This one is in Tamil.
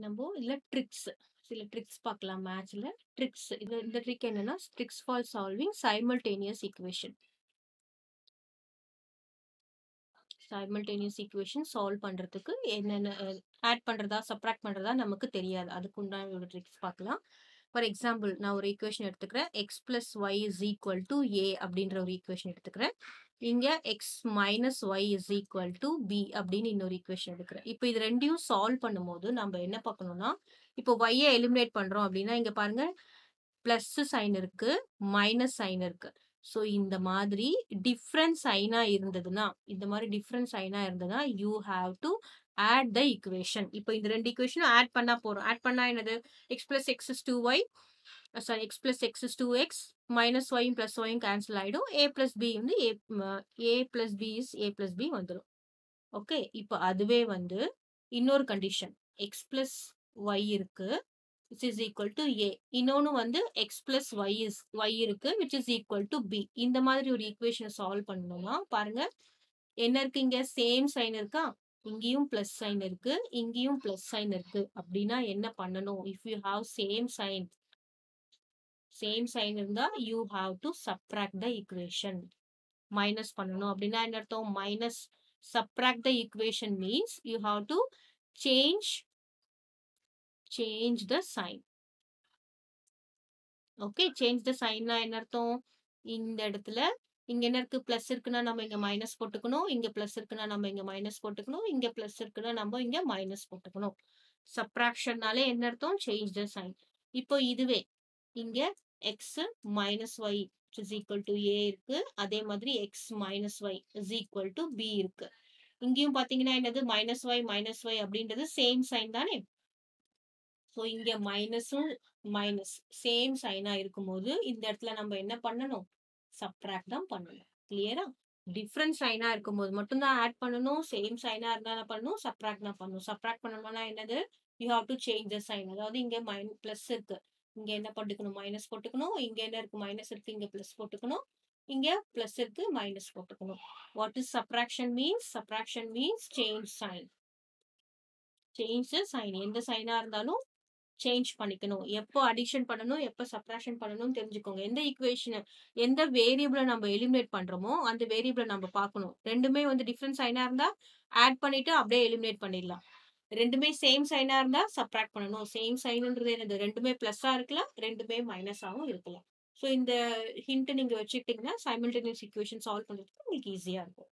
நம்போ இதுல ட்ரிக்ஸ் சில ட்ரிக்ஸ் பார்க்கலாம் மேத்ஸ்ல. ட்ரிக்ஸ் இது இந்த ட்ரிக் என்னன்னா, tricks for solving simultaneous equation. Simultaneous equation solve பண்றதுக்கு என்னென்ன ஆட் பண்றதா, சப்ட்ராக்ட் பண்றதா நமக்கு தெரியாது. அதுக்கு உண்டான ஒரு ட்ரிக்ஸ் பார்க்கலாம். ஃபார் எக்ஸாம்பிள் நான் ஒரு ஈக்குவேஷன் எடுத்துக்கிறேன். X plus y is equal to a அப்படின்ற ஒரு ஈக்குவேஷன் எடுத்துக்கிறேன். இங்க x minus y is equal to b அப்படின்னு இன்னொரு ஈக்குவேஷன் எடுக்கிறேன். இப்போ இது ரெண்டையும் சால்வ் பண்ணும்போது நம்ம என்ன பார்க்கணும்னா, இப்போ ஒய்யை எலிமினேட் பண்றோம் அப்படின்னா இங்க பாருங்க பிளஸ் சைன் இருக்கு, மைனஸ் சைன் இருக்கு. ஸோ இந்த மாதிரி டிஃப்ரெண்ட் சைனா இருந்ததுன்னா, இந்த மாதிரி டிஃப்ரெண்ட் சைனா இருந்ததுன்னா you have to add the equation. இப்போ இந்த ரெண்டு ஈக்குவேஷனும் ஆட் பண்ணா போறோம். ஆட் பண்ணா என்னது? X plus x is two y sorry x plus x is two x minus ஒயும் பிளஸ் ஒயும் கேன்சல் ஆயிடும். ஏ பிளஸ் பி வந்து a a plus b is a plus b வந்துடும். ஓகே இப்போ அதுவே வந்து இன்னொரு கண்டிஷன் எக்ஸ் பிளஸ் ஒய் இருக்கு which is equal to a இன்னொன்னு வந்து x plus y is y இருக்கு which is equal to b இந்த மாதிரி ஒரு ஈக்குவேஷனை சால்வ் பண்ணணும்னா பாருங்க என்ன இருக்கு இங்க சேம் சைன் இருக்கா இங்கேயும் பிளஸ் சைன் இருக்கு இங்கேயும் பிளஸ் சைன் இருக்கு அப்படின்னா என்ன பண்ணணும் if you have same sign same sign இருந்தா you have to subtract the equation minus பண்ணணும் அப்படின்னா என்ன அர்த்தம் minus subtract the equation means you have to change change the sign okay change the சைன்னா என்ன அர்த்தம் இந்த இடத்துல இங்க என்ன இருக்கு பிளஸ் இருக்குன்னா நம்ம இங்க மைனஸ் போட்டுக்கணும் இங்க பிளஸ் இருக்குன்னா நம்ம இங்க மைனஸ் போட்டுக்கணும் இங்க பிளஸ் இருக்குன்னா நம்ம இங்க மைனஸ் போட்டுக்கணும் சப்ராக்ஷன்னாலே என்ன அர்த்தம் சேஞ்ச் த சைன் இப்போ இதுவே இங்க x minus y is equal to a இருக்கு அதே மாதிரி x minus y is equal to b இருக்கு இங்கேயும் பாத்தீங்கன்னா என்னது மைனஸ் ஒய் மைனஸ் ஒய் அப்படின்றது சேம் சைன் தானே ஸோ இங்க மைனஸும் மைனஸ் சேம் சைனா இருக்கும்போது இந்த இடத்துல நம்ம என்ன பண்ணணும் சப்ட்ராக்ட் தான் பண்ணணும் கிளியரா டிஃப்ரெண்ட் சைனா இருக்கும்போது மட்டும்தான் ஆட் பண்ணணும் சேம் சைனா இருந்தா என்ன பண்ணணும் சப்ட்ராக்ட் தான் பண்ணணும் சப்ட்ராக்ட் பண்ணணும்னா என்னது you have to change the sign அதாவது இங்க மைன் பிளஸ் இருக்கு இங்க என்ன போட்டுக்கணும் மைனஸ் போட்டுக்கணும் இங்க என்ன இருக்கு மைனஸ் இருக்கு இங்க பிளஸ் போட்டுக்கணும் இங்க பிளஸ் இருக்கு மைனஸ் போட்டுக்கணும் what is subtraction means subtraction means change sign change sign எந்த சைனா இருந்தாலும் சேஞ்ச் பண்ணிக்கணும் எப்போ அடிஷன் பண்ணணும் எப்போ சப்ராக்ஷன் பண்ணணும்னு தெரிஞ்சுக்கோங்க எந்த ஈக்குவேஷன் எந்த வேரியபிளை நம்ம எலிமினேட் பண்றோமோ அந்த வேரியபிளை நம்ம பார்க்கணும் ரெண்டுமே வந்து டிஃப்ரெண்ட் சைனா இருந்தா ஆட் பண்ணிட்டு அப்படியே எலிமினேட் பண்ணிடலாம் ரெண்டுமே சேம் சைனா இருந்தா சப்ராக்ட் பண்ணணும் சேம் சைன்ன்றது என்னது ரெண்டுமே பிளஸ்ஸா இருக்கலாம் ரெண்டுமே மைனஸாவும் இருக்கலாம் ஸோ இந்த ஹிண்ட் நீங்க வச்சுக்கிட்டீங்கன்னா சைமல்டேனியஸ் ஈக்குவேஷன் சால்வ் பண்றதுக்கு உங்களுக்கு ஈஸியா இருக்கும்